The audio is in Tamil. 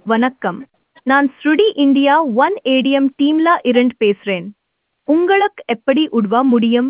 வணக்கம் நான் ஸ்ருடி இந்தியா ஒன் ஏடிஎம் டீம்ல இருந்து பேசுறேன் உங்களுக்கு எப்படி உதவ முடியும்